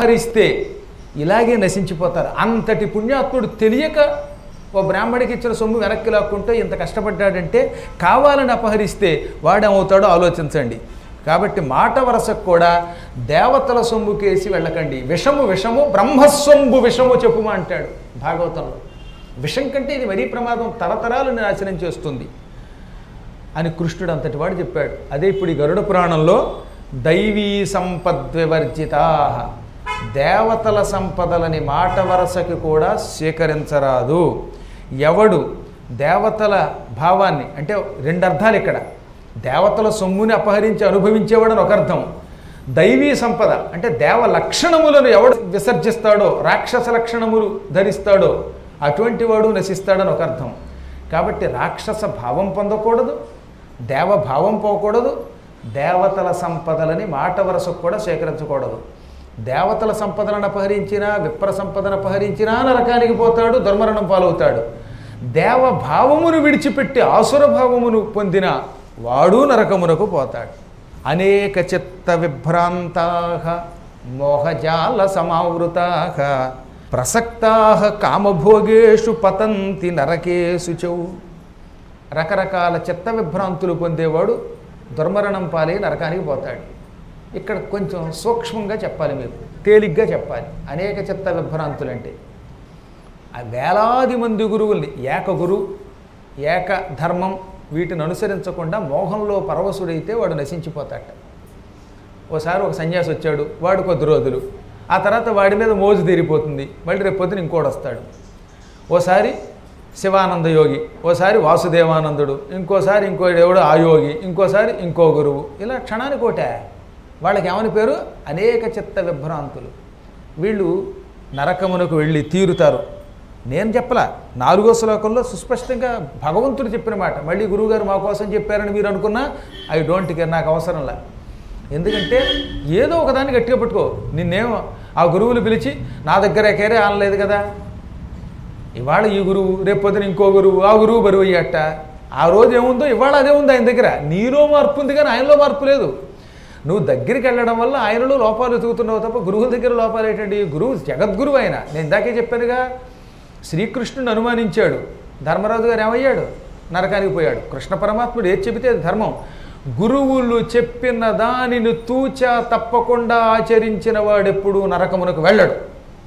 హరిస్తే ఇలాగే నశించిపోతారు అంతటి పుణ్యాత్ముడు తెలియక ఓ బ్రాహ్మడికి ఇచ్చిన సొమ్ము వెనక్కి లాక్కుంటే ఇంత కష్టపడ్డాడంటే కావాలని అపహరిస్తే వాడేమవుతాడో ఆలోచించండి కాబట్టి మాట వరసకు కూడా దేవతల సొమ్ము కేసి వెళ్ళకండి విషము విషము బ్రహ్మస్వొంబు విషము చెప్పుమా అంటాడు భాగవతంలో విషం కంటే ఇది మరీ ప్రమాదం తరతరాలు నాశనం చేస్తుంది అని కృష్ణుడు అంతటి వాడు చెప్పాడు అదే ఇప్పుడు ఈ గరుడ పురాణంలో దైవీ సంపద్వివర్జితా దేవతల సంపదలని మాట వరసకి కూడా స్వీకరించరాదు ఎవడు దేవతల భావాన్ని అంటే రెండు అర్థాలు ఇక్కడ దేవతల సొమ్ముని అపహరించి అనుభవించేవాడని ఒక అర్థం దైవీ సంపద అంటే దేవ లక్షణములను ఎవడు విసర్జిస్తాడో రాక్షస లక్షణములు ధరిస్తాడో అటువంటి వాడు నశిస్తాడని ఒక అర్థం కాబట్టి రాక్షస భావం పొందకూడదు దేవభావం పోకూడదు దేవతల సంపదలని మాట వరసకు కూడా స్వీకరించకూడదు దేవతల సంపదలను అపహరించినా విప్ర సంపదను అపహరించినా నరకానికి పోతాడు దుర్మరణం పాలవుతాడు దేవభావమును విడిచిపెట్టి ఆసుర భావమును పొందిన వాడు నరకమునకు పోతాడు అనేక చిత్త విభ్రాంతా మోహజాల సమావృతా ప్రసక్తా కామభోగేషు పతంతి నరకేషు చౌ రకరకాల చిత్త విభ్రాంతులు పొందేవాడు దుర్మరణం పాలై నరకానికి పోతాడు ఇక్కడ కొంచెం సూక్ష్మంగా చెప్పాలి మీకు తేలిగ్గా చెప్పాలి అనేక చిత్త విభ్రాంతులు అంటే ఆ వేలాది మంది గురువుల్ని ఏక గురు ఏక ధర్మం వీటిని అనుసరించకుండా మోహంలో పరవశుడైతే వాడు నశించిపోతాట ఓసారి ఒక సన్యాసి వచ్చాడు వాడు కొద్ది రోజులు ఆ తర్వాత వాడి మీద మోజు తీరిపోతుంది మళ్ళీ రేపు పొద్దున ఇంకోటి వస్తాడు ఓసారి శివానంద యోగి ఓసారి వాసుదేవానందుడు ఇంకోసారి ఇంకో దేవుడు ఆ యోగి ఇంకోసారి ఇంకో గురువు ఇలా క్షణానికి ఒకటే వాళ్ళకి ఏమని పేరు అనేక చిత్త విభ్రాంతులు వీళ్ళు నరకమునకు వెళ్ళి తీరుతారు నేను చెప్పలా నాలుగో శ్లోకంలో సుస్పష్టంగా భగవంతుడు చెప్పిన మాట మళ్ళీ గురువుగారు మా కోసం చెప్పారని మీరు అనుకున్నా ఐ డోంట్ కేర్ నాకు అవసరంలా ఎందుకంటే ఏదో ఒకదాన్ని గట్టిగా పట్టుకో నిన్నేమో ఆ గురువులు పిలిచి నా దగ్గర కేరే ఆనలేదు కదా ఇవాళ ఈ గురువు రేపు పొద్దున ఇంకో గురువు ఆ గురువు బరువు అయ్యట ఆ రోజు ఏముందో ఇవాళ అదే ఉంది ఆయన దగ్గర నీలో మార్పు ఉంది కానీ ఆయనలో మార్పు లేదు నువ్వు దగ్గరికి వెళ్ళడం వల్ల ఆయనలో లోపాలు వెతుకుతున్నావు తప్ప గురువుల దగ్గర లోపాలు ఏంటండి గురువు జగద్గురువు ఆయన నేను ఇందాకే చెప్పానుగా శ్రీకృష్ణుని అనుమానించాడు ధర్మరాజు గారు ఏమయ్యాడు నరకానికి పోయాడు కృష్ణ పరమాత్ముడు ఏది చెబితే అది ధర్మం గురువులు చెప్పిన దానిని తూచా తప్పకుండా ఆచరించిన వాడెప్పుడు నరకమునకు వెళ్ళడు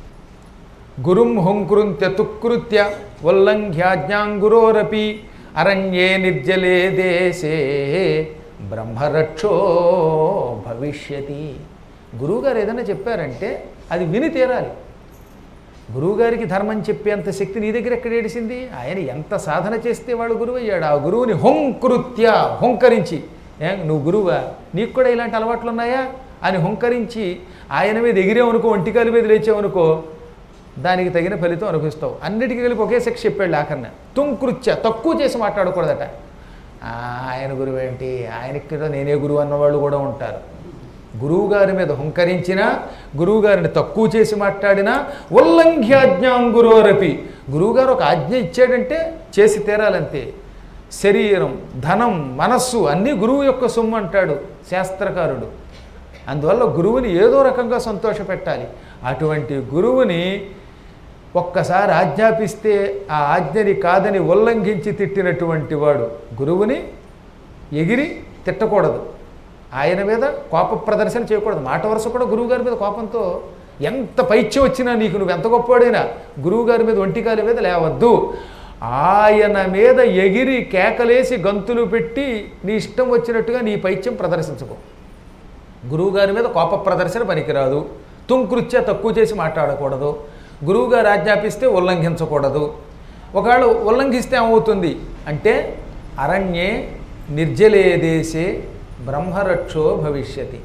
గురుం హుంకృంత్య తుకృత్య ఉల్లంఘ్యాజ్ఞాంగురోరపి అరణ్యే నిర్జలే దేశే బ్రహ్మరక్షో భవిష్యతి గురువుగారు ఏదైనా చెప్పారంటే అది విని తీరాలి గురువుగారికి ధర్మం చెప్పేంత శక్తి నీ దగ్గర ఎక్కడ ఏడిసింది ఆయన ఎంత సాధన చేస్తే వాడు గురువు అయ్యాడు ఆ గురువుని హుంకృత్య హుంకరించి ఏ నువ్వు గురువా నీకు కూడా ఇలాంటి అలవాట్లు ఉన్నాయా అని హుంకరించి ఆయన మీద ఎగిరేవనుకో ఒంటికాలి మీద లేచావనుకో దానికి తగిన ఫలితం అనుభవిస్తావు అన్నిటికీ కలిపి ఒకే శిక్ష చెప్పాడు ఆఖరణ తుంకృత్య తక్కువ చేసి మాట్లాడకూడదట "ఆ, ఆయన గురువు ఏంటి ఆయనకి కూడా నేనే గురువు అన్నవాళ్ళు కూడా ఉంటారు గురువుగారి మీద హుంకరించినా గురువుగారిని తక్కువ చేసి మాట్లాడినా ఉల్లంఘ్యాజ్ఞాంగురోరపి గురువుగారు ఒక ఆజ్ఞ ఇచ్చాడంటే చేసి తీరాలంతే శరీరం ధనం మనస్సు అన్నీ గురువు యొక్క సొమ్ము అంటాడు శాస్త్రకారుడు అందువల్ల గురువుని ఏదో రకంగా సంతోషపెట్టాలి అటువంటి గురువుని ఒక్కసారి ఆజ్ఞాపిస్తే ఆ ఆజ్ఞని కాదని ఉల్లంఘించి తిట్టినటువంటి వాడు గురువుని ఎగిరి తిట్టకూడదు ఆయన మీద కోప ప్రదర్శన చేయకూడదు మాట వరుస కూడా గురువుగారి మీద కోపంతో ఎంత పైచ్యం వచ్చినా నీకు నువ్వు ఎంత గొప్పవాడైనా గురువుగారి మీద ఒంటికాలి మీద లేవద్దు ఆయన మీద ఎగిరి కేకలేసి గంతులు పెట్టి నీ ఇష్టం వచ్చినట్టుగా నీ పైత్యం ప్రదర్శించుకో గురువుగారి మీద కోప ప్రదర్శన పనికిరాదు తుంకృత్య తక్కువ చేసి మాట్లాడకూడదు గురువుగారు ఆజ్ఞాపిస్తే ఉల్లంఘించకూడదు ఒకవేళ ఉల్లంఘిస్తే ఏమవుతుంది అంటే అరణ్యే నిర్జలే దేశే బ్రహ్మరక్షో భవిష్యతి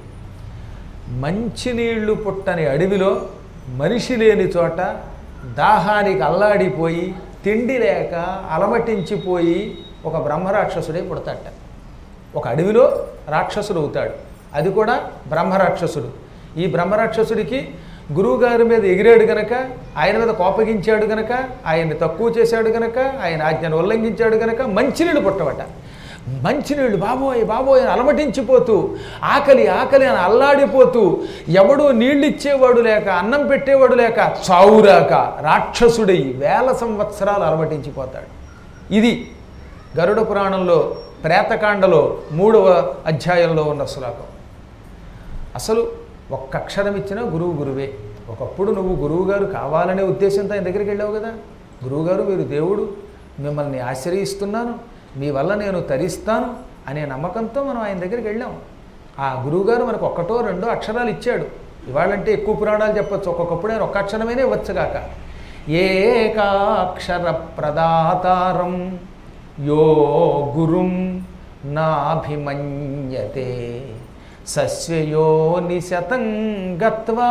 మంచినీళ్లు పుట్టని అడవిలో మనిషి లేని చోట దాహానికి అల్లాడిపోయి తిండి లేక అలమటించిపోయి ఒక బ్రహ్మరాక్షసుడే పుడతాట ఒక అడవిలో రాక్షసుడు అవుతాడు అది కూడా బ్రహ్మరాక్షసుడు ఈ బ్రహ్మరాక్షసుడికి గురువుగారి మీద ఎగిరాడు గనక ఆయన మీద కోపగించాడు గనక ఆయన్ని తక్కువ చేశాడు గనక ఆయన ఆజ్ఞను ఉల్లంఘించాడు గనక మంచినీళ్ళు పుట్టవట మంచినీళ్ళు బాబోయ్ బాబోయ్ అని అలమటించిపోతూ ఆకలి ఆకలి అని అల్లాడిపోతూ ఎవడు నీళ్ళు ఇచ్చేవాడు లేక అన్నం పెట్టేవాడు లేక చావురాక రాక్షసుడై వేల సంవత్సరాలు అలమటించిపోతాడు ఇది గరుడ పురాణంలో ప్రేతకాండలో మూడవ అధ్యాయంలో ఉన్న శ్లోకం అసలు ఒక్క అక్షరం ఇచ్చినా గురువు గురువే ఒకప్పుడు నువ్వు గురువుగారు కావాలనే ఉద్దేశంతో ఆయన దగ్గరికి వెళ్ళావు కదా గురువుగారు మీరు దేవుడు మిమ్మల్ని ఆశ్రయిస్తున్నాను మీ వల్ల నేను తరిస్తాను అనే నమ్మకంతో మనం ఆయన దగ్గరికి వెళ్ళాం ఆ గురువుగారు మనకు ఒక్కటో రెండో అక్షరాలు ఇచ్చాడు ఇవాళంటే ఎక్కువ పురాణాలు చెప్పొచ్చు ఒక్కొక్కప్పుడు ఆయన ఒక్క అక్షరమేనే ఇవ్వచ్చుగాక ఏకాక్షర ప్రదాతారం యో గురుం నాభిమన్యతే సస్యయో నిశతం గత్వా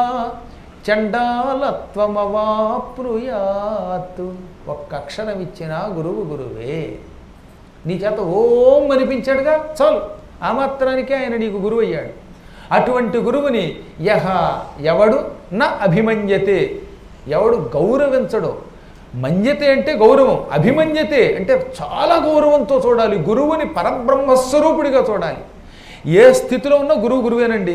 చండాలత్వమవాప్నుయాత్ ఒక్క అక్షరం ఇచ్చిన గురువు గురువే నీ చేత ఓం అనిపించాడుగా చాలు ఆ మాత్రానికే ఆయన నీకు గురువు అయ్యాడు అటువంటి గురువుని యహ ఎవడు నా అభిమన్యతే ఎవడు గౌరవించడో మన్యతే అంటే గౌరవం అభిమన్యతే అంటే చాలా గౌరవంతో చూడాలి గురువుని పరబ్రహ్మస్వరూపుడిగా చూడాలి ఏ స్థితిలో ఉన్నా గురువు గురువేనండి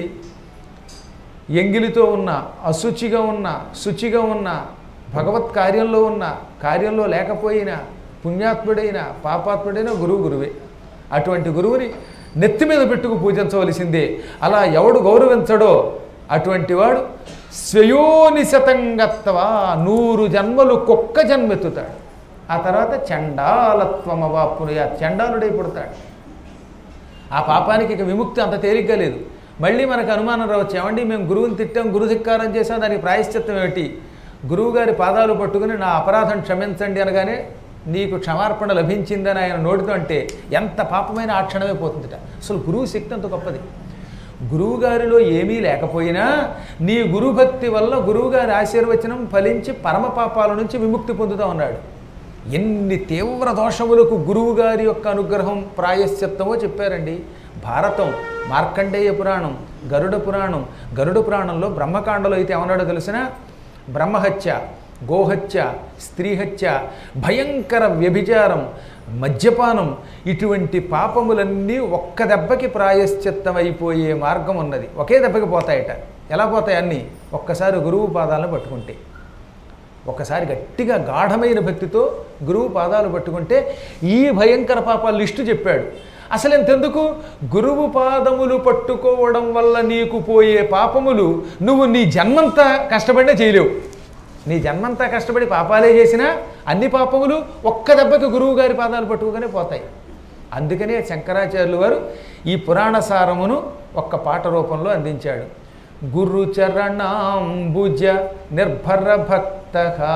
ఎంగిలితో ఉన్న అశుచిగా ఉన్న శుచిగా ఉన్న భగవత్ కార్యంలో ఉన్న కార్యంలో లేకపోయినా పుణ్యాత్ముడైన పాపాత్ముడైన గురువు గురువే అటువంటి గురువుని నెత్తి మీద పెట్టుకు పూజించవలసిందే అలా ఎవడు గౌరవించడో అటువంటి వాడు స్వయోనిశతంగత్వా నూరు జన్మలు కుక్క జన్మెత్తుతాడు ఆ తర్వాత చండాలత్వం అవాపునుయా చండాలుడై పుడతాడు ఆ పాపానికి ఇక విముక్తి అంత తేలిగ్గా లేదు మళ్ళీ మనకు అనుమానం రావచ్చు ఏమండి మేము గురువుని తిట్టాం గురుధిక్కారం చేసాం దానికి ప్రాయశ్చిత్తం ఏమిటి గురువు గారి పాదాలు పట్టుకుని నా అపరాధం క్షమించండి అనగానే నీకు క్షమార్పణ లభించిందని ఆయన నోటితో అంటే ఎంత పాపమైన ఆ క్షణమే పోతుందిట అసలు గురువు శక్తి అంత గొప్పది గురువుగారిలో ఏమీ లేకపోయినా నీ గురుభక్తి వల్ల గురువుగారి ఆశీర్వచనం ఫలించి పరమ పాపాల నుంచి విముక్తి పొందుతా ఉన్నాడు ఎన్ని తీవ్ర దోషములకు గురువుగారి యొక్క అనుగ్రహం ప్రాయశ్చిత్తమో చెప్పారండి భారతం మార్కండేయ పురాణం గరుడ పురాణం గరుడ పురాణంలో బ్రహ్మకాండలో అయితే ఏమన్నాడో తెలిసిన బ్రహ్మహత్య గోహత్య స్త్రీహత్య భయంకర వ్యభిచారం మద్యపానం ఇటువంటి పాపములన్నీ ఒక్క దెబ్బకి ప్రాయశ్చిత్తమైపోయే మార్గం ఉన్నది ఒకే దెబ్బకి పోతాయట ఎలా పోతాయి అన్నీ ఒక్కసారి గురువు పాదాలను పట్టుకుంటే ఒకసారి గట్టిగా గాఢమైన భక్తితో గురువు పాదాలు పట్టుకుంటే ఈ భయంకర పాపాల లిస్టు చెప్పాడు అసలు ఎంతెందుకు గురువు పాదములు పట్టుకోవడం వల్ల నీకు పోయే పాపములు నువ్వు నీ జన్మంతా కష్టపడినా చేయలేవు నీ జన్మంతా కష్టపడి పాపాలే చేసినా అన్ని పాపములు ఒక్క దెబ్బకి గురువు గారి పాదాలు పట్టుకోగానే పోతాయి అందుకనే శంకరాచార్యులు వారు ఈ పురాణ సారమును ఒక్క పాట రూపంలో అందించాడు గురు చరణాంబుజ నిర్భర భక్త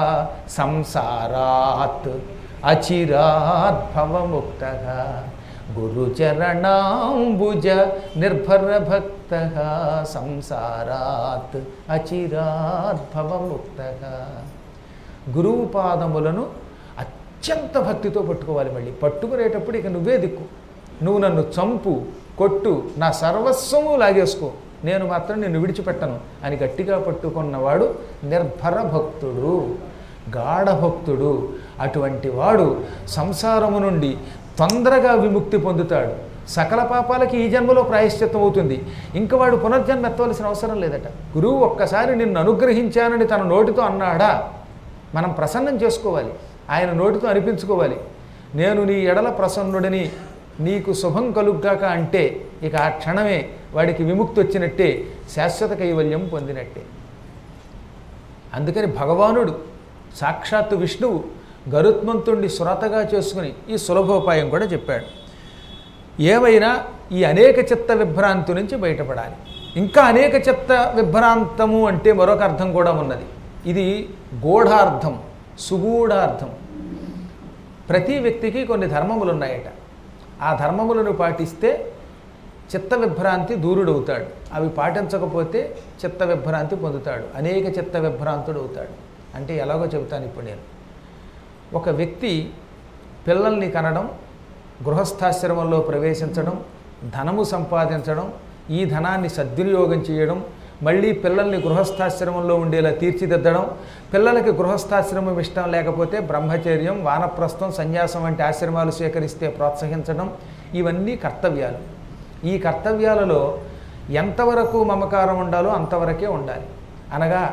సంసారాత్ అచిరాత్ భవముక్త గురు చరణాంబుజ నిర్భర భక్త సంసారాత్ అచిరాత్ భవముక్త గురువు పాదములను అత్యంత భక్తితో పట్టుకోవాలి మళ్ళీ పట్టుకునేటప్పుడు ఇక నువ్వే దిక్కు నువ్వు నన్ను చంపు కొట్టు నా సర్వస్వము లాగేసుకో నేను మాత్రం నిన్ను విడిచిపెట్టను అని గట్టిగా పట్టుకున్నవాడు నిర్భర భక్తుడు గాఢభక్తుడు అటువంటి వాడు సంసారము నుండి తొందరగా విముక్తి పొందుతాడు సకల పాపాలకి ఈ జన్మలో ప్రాయశ్చిత్తం అవుతుంది ఇంకా వాడు పునర్జన్మ ఎత్తవలసిన అవసరం లేదట గురువు ఒక్కసారి నిన్ను అనుగ్రహించానని తన నోటితో అన్నాడా మనం ప్రసన్నం చేసుకోవాలి ఆయన నోటితో అనిపించుకోవాలి నేను నీ ఎడల ప్రసన్నుడిని నీకు శుభం కలుగ్గాక అంటే ఇక ఆ క్షణమే వాడికి విముక్తి వచ్చినట్టే శాశ్వత కైవల్యం పొందినట్టే అందుకని భగవానుడు సాక్షాత్తు విష్ణువు గరుత్మంతుణ్ణి సురతగా చేసుకుని ఈ సులభోపాయం కూడా చెప్పాడు ఏమైనా ఈ అనేక చిత్త విభ్రాంతి నుంచి బయటపడాలి ఇంకా అనేక చిత్త విభ్రాంతము అంటే మరొక అర్థం కూడా ఉన్నది ఇది గూఢార్థం సుగూఢార్థం ప్రతి వ్యక్తికి కొన్ని ధర్మములు ఉన్నాయట ఆ ధర్మములను పాటిస్తే చిత్త విభ్రాంతి దూరుడవుతాడు అవి పాటించకపోతే చిత్త విభ్రాంతి పొందుతాడు అనేక చిత్త విభ్రాంతుడు అవుతాడు అంటే ఎలాగో చెబుతాను ఇప్పుడు నేను ఒక వ్యక్తి పిల్లల్ని కనడం గృహస్థాశ్రమంలో ప్రవేశించడం ధనము సంపాదించడం ఈ ధనాన్ని సద్వినియోగం చేయడం మళ్ళీ పిల్లల్ని గృహస్థాశ్రమంలో ఉండేలా తీర్చిదిద్దడం పిల్లలకి గృహస్థాశ్రమం ఇష్టం లేకపోతే బ్రహ్మచర్యం వానప్రస్థం సన్యాసం వంటి ఆశ్రమాలు స్వీకరిస్తే ప్రోత్సహించడం ఇవన్నీ కర్తవ్యాలు ఈ కర్తవ్యాలలో ఎంతవరకు మమకారం ఉండాలో అంతవరకే ఉండాలి అనగా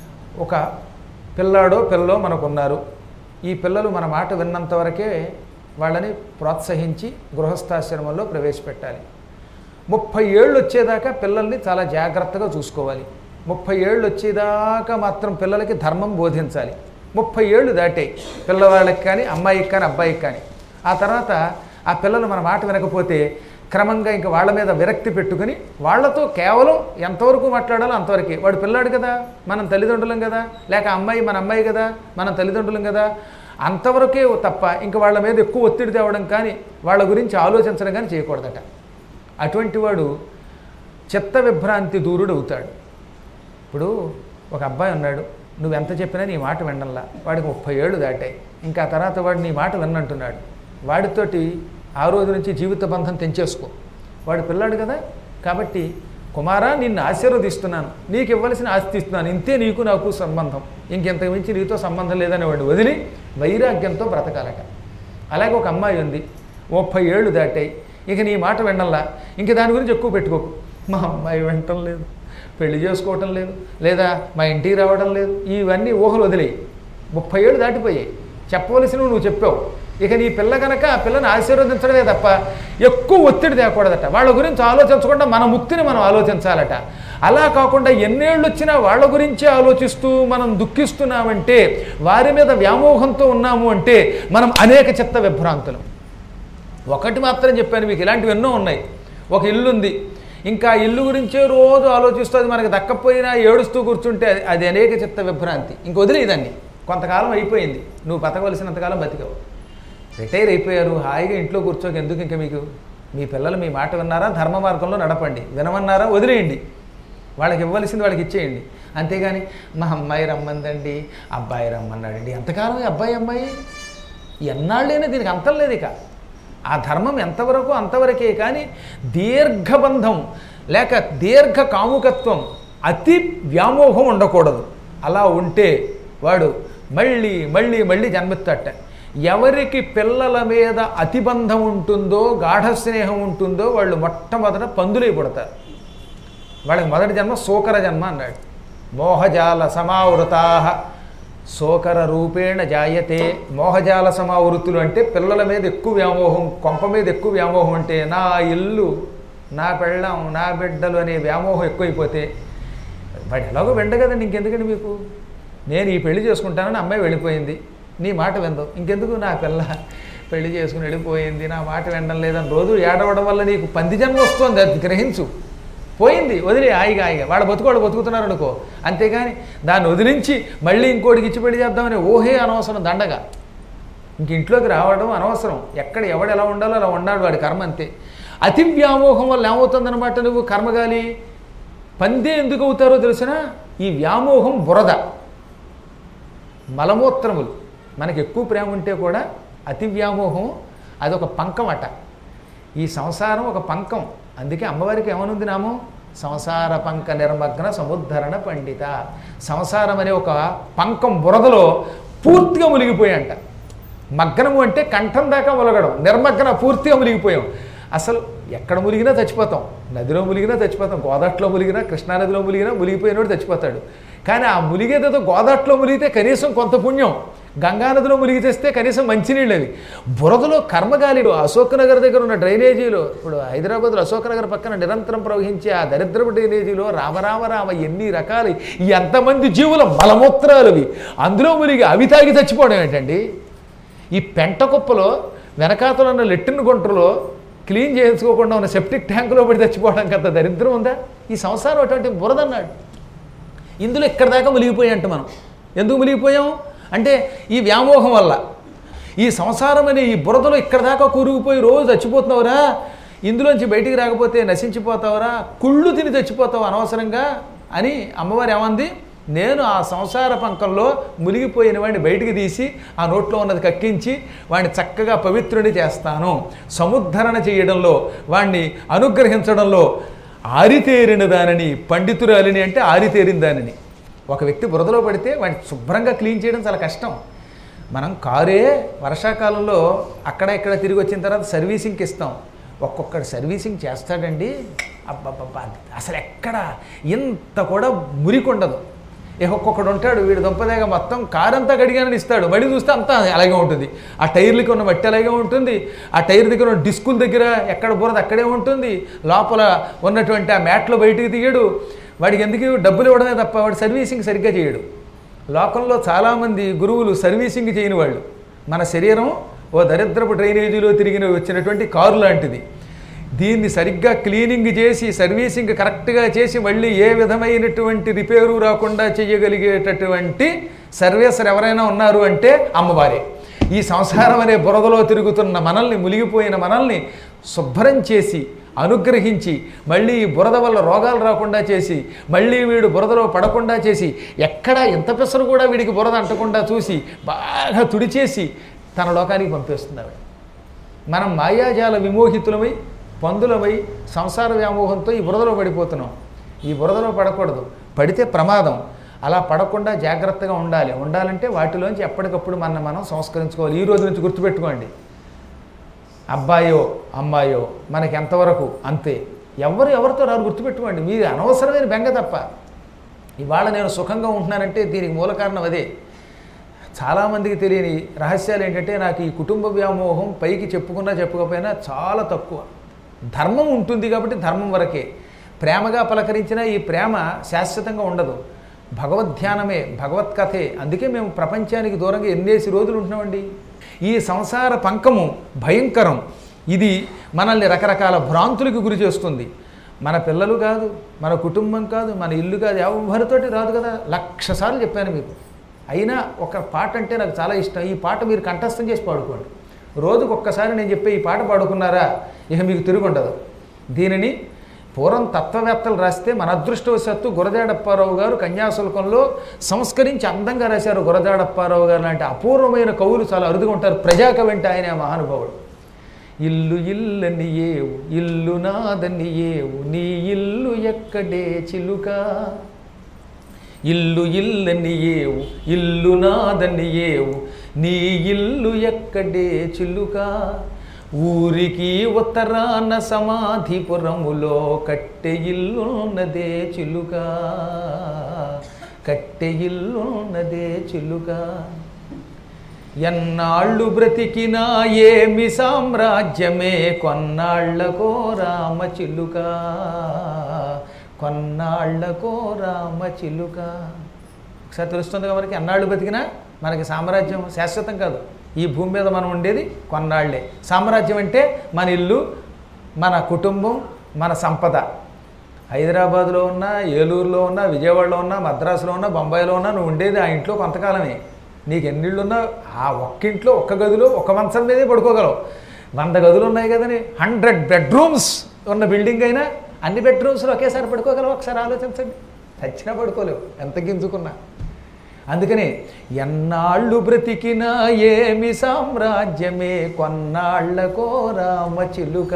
ఒక పిల్లాడో పిల్లలో మనకున్నారు ఈ పిల్లలు మన మాట విన్నంత వరకే వాళ్ళని ప్రోత్సహించి గృహస్థాశ్రమంలో ప్రవేశపెట్టాలి ముప్పై ఏళ్ళు వచ్చేదాకా పిల్లల్ని చాలా జాగ్రత్తగా చూసుకోవాలి ముప్పై ఏళ్ళు వచ్చేదాకా మాత్రం పిల్లలకి ధర్మం బోధించాలి ముప్పై ఏళ్ళు దాటాయి పిల్లవాళ్ళకి కానీ అమ్మాయికి కానీ అబ్బాయికి కానీ ఆ తర్వాత ఆ పిల్లలు మన మాట వినకపోతే క్రమంగా ఇంకా వాళ్ళ మీద విరక్తి పెట్టుకుని వాళ్ళతో కేవలం ఎంతవరకు మాట్లాడాలో అంతవరకే వాడు పిల్లాడు కదా మనం తల్లిదండ్రులం కదా లేక అమ్మాయి మన అమ్మాయి కదా మనం తల్లిదండ్రులం కదా అంతవరకే తప్ప ఇంకా వాళ్ళ మీద ఎక్కువ ఒత్తిడి తేవడం కానీ వాళ్ళ గురించి ఆలోచించడం కానీ చేయకూడదట అటువంటి వాడు చిత్త విభ్రాంతి దూరుడు అవుతాడు ఇప్పుడు ఒక అబ్బాయి ఉన్నాడు నువ్వు ఎంత చెప్పినా నీ మాట వినడంలా వాడికి ముప్పై ఏళ్ళు దాటాయి ఇంకా ఆ తర్వాత వాడు నీ మాట విన్నంటున్నాడు వాడితోటి ఆ రోజు నుంచి జీవిత బంధం తెంచేసుకో వాడు పిల్లాడు కదా కాబట్టి కుమారా నిన్ను ఆశీర్వదిస్తున్నాను నీకు ఇవ్వవలసిన ఆస్తి ఇస్తున్నాను ఇంతే నీకు నాకు సంబంధం ఇంకెంతకు మించి నీతో సంబంధం లేదని వాడు వదిలి వైరాగ్యంతో బ్రతకాలట అలాగే ఒక అమ్మాయి ఉంది ముప్పై ఏళ్ళు దాటాయి ఇక నీ మాట వినడంలా ఇంక దాని గురించి ఎక్కువ పెట్టుకోకు మా అమ్మాయి వినటం లేదు పెళ్లి చేసుకోవటం లేదు లేదా మా ఇంటికి రావడం లేదు ఇవన్నీ ఊహలు వదిలేయి ముప్పై ఏళ్ళు దాటిపోయాయి చెప్పవలసినవి నువ్వు చెప్పావు ఇక నీ పిల్ల కనుక ఆ పిల్లని ఆశీర్వదించడమే తప్ప ఎక్కువ ఒత్తిడి తేకూడదట వాళ్ళ గురించి ఆలోచించకుండా మన ముక్తిని మనం ఆలోచించాలట అలా కాకుండా ఎన్నేళ్ళు వచ్చినా వాళ్ళ గురించే ఆలోచిస్తూ మనం దుఃఖిస్తున్నామంటే వారి మీద వ్యామోహంతో ఉన్నాము అంటే మనం అనేక చిత్త విభ్రాంతులు ఒకటి మాత్రం చెప్పాను మీకు ఇలాంటివి ఎన్నో ఉన్నాయి ఒక ఇల్లు ఉంది ఇంకా ఆ ఇల్లు గురించే రోజు ఆలోచిస్తూ అది మనకి దక్కపోయినా ఏడుస్తూ కూర్చుంటే అది- అది అనేక చిత్త విభ్రాంతి ఇంక వదిలేదాన్ని కొంతకాలం అయిపోయింది నువ్వు బతకవలసినంతకాలం బతికావు రిటైర్ అయిపోయారు హాయిగా ఇంట్లో కూర్చోక ఎందుకు ఇంకా మీకు మీ పిల్లలు మీ మాట విన్నారా ధర్మ మార్గంలో నడపండి వినమన్నారా వదిలేయండి వాళ్ళకి ఇవ్వవలసింది వాళ్ళకి ఇచ్చేయండి అంతేగాని మా అమ్మాయి రమ్మందండి అబ్బాయి రమ్మన్నాడండి ఎంతకాలం ఈ అబ్బాయి అమ్మాయి ఎన్నాళ్ళైనా దీనికి అంతం లేదు ఇక ఆ ధర్మం ఎంతవరకు అంతవరకే కానీ దీర్ఘబంధం లేక దీర్ఘ కాముకత్వం అతి వ్యామోహం ఉండకూడదు అలా ఉంటే వాడు మళ్ళీ మళ్ళీ మళ్ళీ జన్మెత్తట ఎవరికి పిల్లల మీద అతిబంధం ఉంటుందో గాఢ స్నేహం ఉంటుందో వాళ్ళు మొట్టమొదట పందులై పుడతారు వాళ్ళకి మొదటి జన్మ సోకర జన్మ అన్నాడు మోహజాల సమావృతా సోకర రూపేణ జాయతే మోహజాల సమావృతులు అంటే పిల్లల మీద ఎక్కువ వ్యామోహం కొంప మీద ఎక్కువ వ్యామోహం అంటే నా ఇల్లు నా పెళ్ళం నా బిడ్డలు అనే వ్యామోహం ఎక్కువైపోతే వాడు ఎలాగో వెండ కదండి ఇంకెందుకండి మీకు నేను ఈ పెళ్లి చేసుకుంటానని అమ్మాయి వెళ్ళిపోయింది నీ మాట విందాం ఇంకెందుకు నా పిల్ల పెళ్లి చేసుకుని వెళ్ళిపోయింది నా మాట వినడం లేదని రోజు ఏడవడం వల్ల నీకు పంది జన్మ వస్తుంది అది గ్రహించు పోయింది వదిలే హాయిగా హాయిగా వాళ్ళ బతుకోడు బతుకుతున్నారు అనుకో అంతేగాని దాన్ని వదిలించి మళ్ళీ ఇంకోటికి ఇచ్చి పెళ్లి చేద్దామని ఊహే అనవసరం దండగా ఇంక ఇంట్లోకి రావడం అనవసరం ఎక్కడ ఎవడు ఎలా ఉండాలో అలా ఉండాలి వాడి కర్మ అంతే అతి వ్యామోహం వల్ల ఏమవుతుందన్నమాట నువ్వు కర్మగాలి పందే ఎందుకు అవుతారో తెలిసిన ఈ వ్యామోహం బురద మలమూత్రములు మనకి ఎక్కువ ప్రేమ ఉంటే కూడా అతి వ్యామోహం అదొక పంకం అట ఈ సంసారం ఒక పంకం అందుకే అమ్మవారికి ఏమనుంది నామం సంసార పంక నిర్మగ్న సముద్ధరణ పండిత సంసారం అనే ఒక పంకం బురదలో పూర్తిగా మునిగిపోయాంట మగ్నము అంటే కంఠం దాకా ములగడం నిర్మగ్న పూర్తిగా మునిగిపోయాం అసలు ఎక్కడ మునిగినా చచ్చిపోతాం నదిలో మునిగినా చచ్చిపోతాం గోదాట్లో మునిగినా కృష్ణానదిలో మునిగినా మునిగిపోయినోడు చచ్చిపోతాడు కానీ ఆ మునిగేదేదో గోదాట్లో మునిగితే కనీసం కొంత పుణ్యం గంగానదిలో మునిగి తెస్తే కనీసం మంచినీళ్ళు అవి బురదలో కర్మగాలిలో అశోకనగర్ దగ్గర ఉన్న డ్రైనేజీలో ఇప్పుడు హైదరాబాద్లో అశోకనగర్ పక్కన నిరంతరం ప్రవహించే ఆ దరిద్రపు డ్రైనేజీలో రామరామ రామ ఎన్ని రకాలు ఎంతమంది జీవుల మలమూత్రాలు అవి అందులో మునిగి అవి తాగి చచ్చిపోవడం ఏంటండి ఈ పెంట కుప్పలో వెనకాతలో ఉన్న లెట్టిన గుంటలో క్లీన్ చేయించుకోకుండా ఉన్న సెప్టిక్ ట్యాంకులో పడి చచ్చిపోవడానికి అంత దరిద్రం ఉందా ఈ సంసారం అటువంటి బురదన్నాడు ఇందులో ఇక్కడ దాకా మునిగిపోయాం అంట మనం ఎందుకు మునిగిపోయాం అంటే ఈ వ్యామోహం వల్ల ఈ సంసారం అనే ఈ బురదలో ఇక్కడ దాకా కూరుకుపోయి రోజు చచ్చిపోతున్నావురా ఇందులోంచి బయటికి రాకపోతే నశించిపోతావురా కుళ్ళు తిని చచ్చిపోతావు అనవసరంగా అని అమ్మవారు ఏమంది నేను ఆ సంసార పంకంలో మునిగిపోయిన వాడిని బయటికి తీసి ఆ నోట్లో ఉన్నది కక్కించి వాడిని చక్కగా పవిత్రుని చేస్తాను సముద్ధరణ చేయడంలో వాణ్ణి అనుగ్రహించడంలో ఆరితేరిన దానిని పండితురాలిని అంటే ఆరితేరిన దానిని ఒక వ్యక్తి బురదలో పడితే వాడిని శుభ్రంగా క్లీన్ చేయడం చాలా కష్టం మనం కారే వర్షాకాలంలో అక్కడ ఇక్కడ తిరిగి వచ్చిన తర్వాత సర్వీసింగ్కి ఇస్తాం ఒక్కొక్కడు సర్వీసింగ్ చేస్తాడండి అబ్బబ్బబ్బా అసలు ఎక్కడ ఇంత కూడా మురికొండదు ఏ ఒక్కొక్కడు ఉంటాడు వీడు దుంపదేగా మొత్తం కారంతా కడిగానని ఇస్తాడు మడి చూస్తే అంతా అలాగే ఉంటుంది ఆ టైర్లకి ఉన్న మట్టి అలాగే ఉంటుంది ఆ టైర్ దగ్గర ఉన్న డిస్కుల దగ్గర ఎక్కడ బురద అక్కడే ఉంటుంది లోపల ఉన్నటువంటి ఆ మ్యాట్లు బయటికి తీయడు వాడికి ఎందుకు డబ్బులు ఇవ్వడమే తప్ప వాడు సర్వీసింగ్ సరిగ్గా చేయడు లోకంలో చాలామంది గురువులు సర్వీసింగ్ చేయని వాళ్ళు మన శరీరం ఓ దరిద్రపు డ్రైనేజీలో తిరిగిన వచ్చినటువంటి కారు లాంటిది దీన్ని సరిగ్గా క్లీనింగ్ చేసి సర్వీసింగ్ కరెక్ట్గా చేసి మళ్ళీ ఏ విధమైనటువంటి రిపేరు రాకుండా చేయగలిగేటటువంటి సర్వీసర్ ఎవరైనా ఉన్నారు అంటే అమ్మవారే ఈ సంసారం అనే బురదలో తిరుగుతున్న మనల్ని మునిగిపోయిన మనల్ని శుభ్రం చేసి అనుగ్రహించి మళ్ళీ ఈ బురద వల్ల రోగాలు రాకుండా చేసి మళ్ళీ వీడు బురదలో పడకుండా చేసి ఎక్కడ ఎంత పెసరు కూడా వీడికి బురద అంటకుండా చూసి బాగా తుడిచేసి తన లోకానికి పంపేస్తుంది ఆవిడ మనం మాయాజాల విమోహితులమై పందులమై సంసార వ్యామోహంతో ఈ బురదలో పడిపోతున్నాం ఈ బురదలో పడకూడదు పడితే ప్రమాదం అలా పడకుండా జాగ్రత్తగా ఉండాలి ఉండాలంటే వాటిలోంచి ఎప్పటికప్పుడు మన మనం సంస్కరించుకోవాలి ఈ రోజు నుంచి గుర్తుపెట్టుకోండి అబ్బాయో అమ్మాయో మనకి ఎంతవరకు అంతే ఎవరు ఎవరితో రారు గుర్తుపెట్టుకోండి మీరు అనవసరమైన బెంగ తప్ప ఇవాళ నేను సుఖంగా ఉంటున్నానంటే దీనికి మూల కారణం అదే చాలామందికి తెలియని రహస్యాలు ఏంటంటే నాకు ఈ కుటుంబ వ్యామోహం పైకి చెప్పుకున్నా చెప్పుకోకపోయినా చాలా తక్కువ ధర్మం ఉంటుంది కాబట్టి ధర్మం వరకే ప్రేమగా పలకరించినా ఈ ప్రేమ శాశ్వతంగా ఉండదు భగవద్ధ్యానమే భగవత్ కథే అందుకే మేము ప్రపంచానికి దూరంగా ఎన్నేసి రోజులు ఉంటున్నామండి ఈ సంసార పంకము భయంకరం ఇది మనల్ని రకరకాల భ్రాంతులకు గురి చేస్తుంది మన పిల్లలు కాదు మన కుటుంబం కాదు మన ఇల్లు కాదు ఎవరితోటి రాదు కదా లక్ష సార్లు చెప్పాను మీకు అయినా ఒక పాట అంటే నాకు చాలా ఇష్టం ఈ పాట మీరు కంఠస్థం చేసి పాడుకోండి రోజుకు ఒక్కసారి నేను చెప్పే ఈ పాట పాడుకున్నారా ఇక మీకు తిరుగుండదు దీనిని పూర్వం తత్వవేత్తలు రాస్తే మన అదృష్టవశాత్తు గురజాడప్పారావు గారు కన్యాశుల్కంలో సంస్కరించి అందంగా రాశారు గురజాడప్పారావు గారు లాంటి అపూర్వమైన కవులు చాలా అరుదుగా ఉంటారు ప్రజాకవి అంటే ఆయన మహానుభావుడు ఇల్లు ఇల్లని ఏవు ఇల్లు నాదని ఏవు నీ ఇల్లు ఎక్కడే చిలుక ఇల్లు ఇల్లని ఏవు ఇల్లు నాదని ఏవు నీ ఇల్లు ఎక్కడే చిలుక ఊరికి ఉత్తరాన సమాధిపురములో కట్టె ఇల్లున్నదే చిలుక కట్టె ఇల్లున్నదే చిలుక ఎన్నాళ్ళు బ్రతికినా ఏమి సామ్రాజ్యమే కొన్నాళ్లకో రామ చిలుక కొన్నాళ్లకో రామ చిలుక ఒకసారి తెలుస్తుంది కదా మనకి ఎన్నాళ్ళు బ్రతికినా మనకి సామ్రాజ్యం శాశ్వతం కాదు ఈ భూమి మీద మనం ఉండేది కొన్నాళ్లే సామ్రాజ్యం అంటే మన ఇల్లు మన కుటుంబం మన సంపద హైదరాబాద్లో ఉన్నా ఏలూరులో ఉన్నా విజయవాడలో ఉన్నా మద్రాసులో ఉన్నా బొంబాయిలో ఉన్నా నువ్వు ఉండేది ఆ ఇంట్లో కొంతకాలమే నీకు ఎన్నిళ్ళు ఉన్నా ఆ ఒక్క ఇంట్లో ఒక్క గదిలో ఒక మంచం మీదే పడుకోగలవు వంద గదులు ఉన్నాయి కదని హండ్రెడ్ బెడ్రూమ్స్ ఉన్న బిల్డింగ్ అయినా అన్ని బెడ్రూమ్స్లో ఒకేసారి పడుకోగలవు ఒకసారి ఆలోచించండి చచ్చినా పడుకోలేవు ఎంత గింజుకున్నా అందుకని ఎన్నాళ్ళు బ్రతికినా ఏమి సామ్రాజ్యమే కొన్నాళ్లకో రామ చిలుక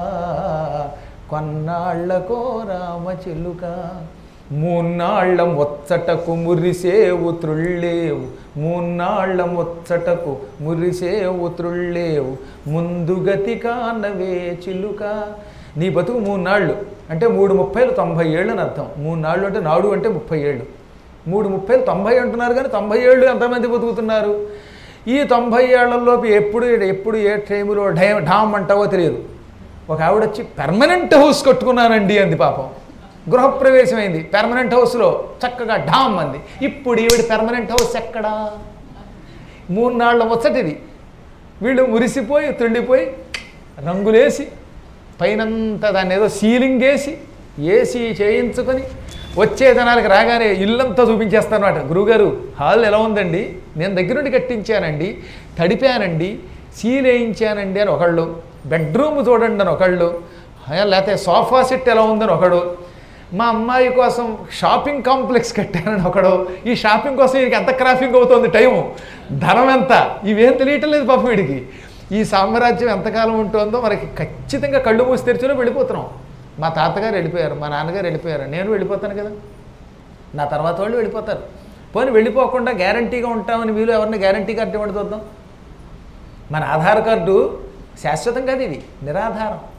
కొన్నాళ్లకో రామ చిలుక మూన్నాళ్ళ ముచ్చటకు మురిసేవు త్రుళ్ళేవు మూన్నాళ్ళ ముచ్చటకు మురిసేవు త్రుళ్ళేవు ముందు గతి కానవే చిలుక నీ బతుకు మూన్నాళ్ళు అంటే మూడు ముప్పైలు తొంభై ఏళ్ళు అని అర్థం మూన్నాళ్ళు అంటే నాడు అంటే ముప్పై ఏళ్ళు మూడు ముప్పైలు తొంభై అంటున్నారు కానీ తొంభై ఏళ్ళు ఎంతమంది బతుకుతున్నారు ఈ తొంభై ఏళ్లలోపు ఎప్పుడు ఎప్పుడు ఏ టైములో ఢై ఢామ్ అంటావో తెలియదు ఒక ఆవిడ వచ్చి పెర్మనెంట్ హౌస్ కట్టుకున్నానండి అంది పాపం గృహప్రవేశం అయింది పెర్మనెంట్ హౌస్లో చక్కగా ఢామ్ అంది ఇప్పుడు ఈవిడ పెర్మనెంట్ హౌస్ ఎక్కడా మూడు నాళ్ళ ముచ్చటిది వీళ్ళు మురిసిపోయి తుండిపోయి రంగులేసి పైనంతా దాన్ని ఏదో సీలింగ్ వేసి ఏసీ చేయించుకొని వచ్చే జనాలకు రాగానే ఇల్లంతా చూపించేస్తానమాట గురుగారు హాల్ ఎలా ఉందండి నేను దగ్గరుండి కట్టించానండి తడిపానండి సీల్ వేయించానండి అని ఒకళ్ళు బెడ్రూమ్ చూడండి అని ఒకళ్ళు లేకపోతే సోఫా సెట్ ఎలా ఉందని ఒకడు మా అమ్మాయి కోసం షాపింగ్ కాంప్లెక్స్ కట్టానని ఒకడు ఈ షాపింగ్ కోసం వీడికి ఎంత క్రాఫింగ్ అవుతుంది టైము ధనం ఎంత ఇవేం తెలియటం లేదు పాపం వీడికి ఈ సామ్రాజ్యం ఎంతకాలం ఉంటుందో మనకి ఖచ్చితంగా కళ్ళు మూసి తెరిచిలో వెళ్ళిపోతున్నాం మా తాతగారు వెళ్ళిపోయారు మా నాన్నగారు వెళ్ళిపోయారు నేను వెళ్ళిపోతాను కదా నా తర్వాత వాళ్ళు వెళ్ళిపోతారు పోనీ వెళ్ళిపోకుండా గ్యారంటీగా ఉంటామని వీళ్ళు ఎవరిని గ్యారంటీ కార్డు ఇవ్వండి చూద్దాం మన ఆధార్ కార్డు శాశ్వతం కాదు ఇది నిరాధారం